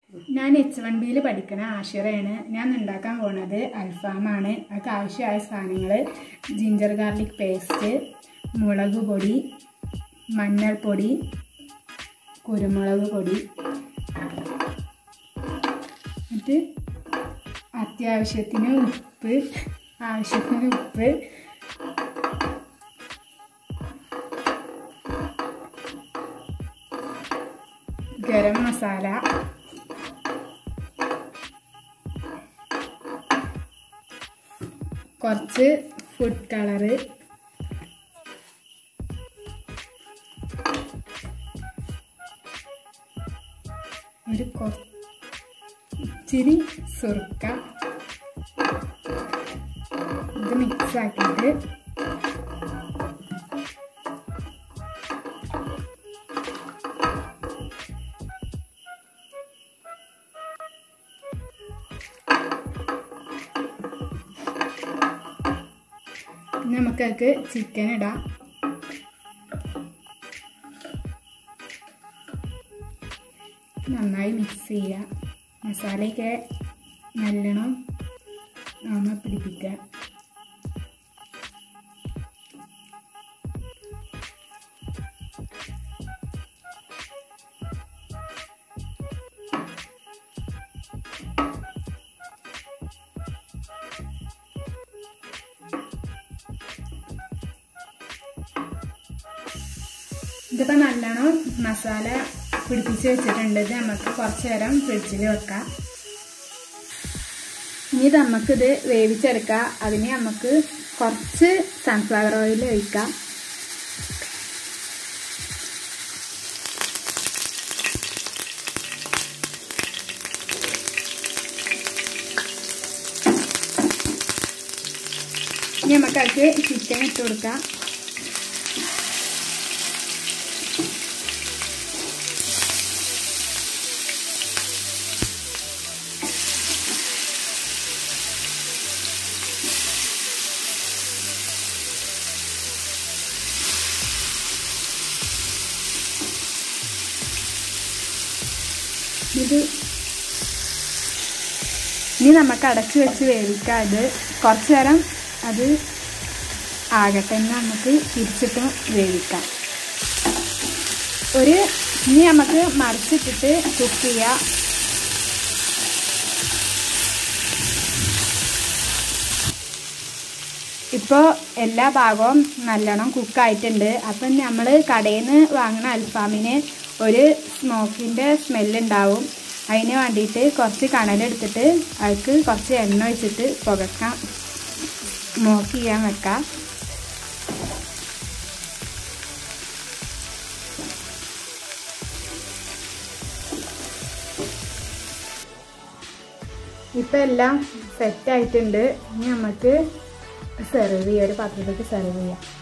ഞാൻ H one ബിയിൽ പഠിക്കുന്ന ആഷിറയാണ് ഞാൻ ഉണ്ടാക്കാൻ പോണത് അൽഫാമാണ് അതിന് ആവശ്യമായ സാധനങ്ങൾ ജിഞ്ചർ ഗാർലിക് പേസ്റ്റ് മുളക് പൊടി മഞ്ഞൾപ്പൊടി കുരുമുളക് പൊടി എന്നിട്ട് അത്യാവശ്യത്തിന് ഉപ്പ് ആവശ്യത്തിന് ഉപ്പ് ഗരം മസാല കുറച്ച് ഫുഡ് കളറ് ഒരു കുറച്ചിരി സുർക്ക ഇത് മിക്സ് ആക്കിയിട്ട് നമുക്കത് ചിക്കൻ ഇടാം നന്നായി മിക്സ് ചെയ്യുക മസാലയൊക്കെ നല്ലോണം നമ്മ പിടിപ്പിക്കുക ഇതിപ്പോൾ നല്ലോണം മസാല പിടിപ്പിച്ച് വെച്ചിട്ടുണ്ട് ഇത് നമുക്ക് കുറച്ച് നേരം ഫ്രിഡ്ജിൽ വെക്കാം ഇനി ഇത് നമുക്കിത് വേവിച്ചെടുക്കാം അതിന് നമുക്ക് കുറച്ച് സൺഫ്ലവർ ഓയിൽ ഒഴിക്കാം ഇനി നമുക്കത് ചിക്കൻ ഇട്ട് കൊടുക്കാം ഇത് ഇനി നമുക്ക് അടച്ചു വെച്ച് വേവിക്കാം അത് കുറച്ച് നേരം അത് ആകട്ടെ എന്ന് നമുക്ക് തിരിച്ചിട്ട് വേവിക്കാം ഒരു ഇനി നമുക്ക് മറിച്ചിട്ടിട്ട് കുക്ക് ചെയ്യാം ഇപ്പോൾ എല്ലാ ഭാഗവും നല്ലോണം കുക്കായിട്ടുണ്ട് അപ്പം നമ്മൾ കടയിൽ നിന്ന് വാങ്ങുന്ന അൽഫാമിന് ഒരു സ്മോക്കിൻ്റെ സ്മെല്ലുണ്ടാവും അതിന് വേണ്ടിയിട്ട് കുറച്ച് കണലെടുത്തിട്ട് അതിക്ക് കുറച്ച് എണ്ണ ഒഴിച്ചിട്ട് പുകക്കാം സ്മോക്ക് ചെയ്യാൻ വെക്കാം ഇപ്പം എല്ലാം സെറ്റായിട്ടുണ്ട് ഇനി നമുക്ക് സെർവ് ചെയ്യാം ഒരു പാത്രത്തിലേക്ക് സെർവ് ചെയ്യാം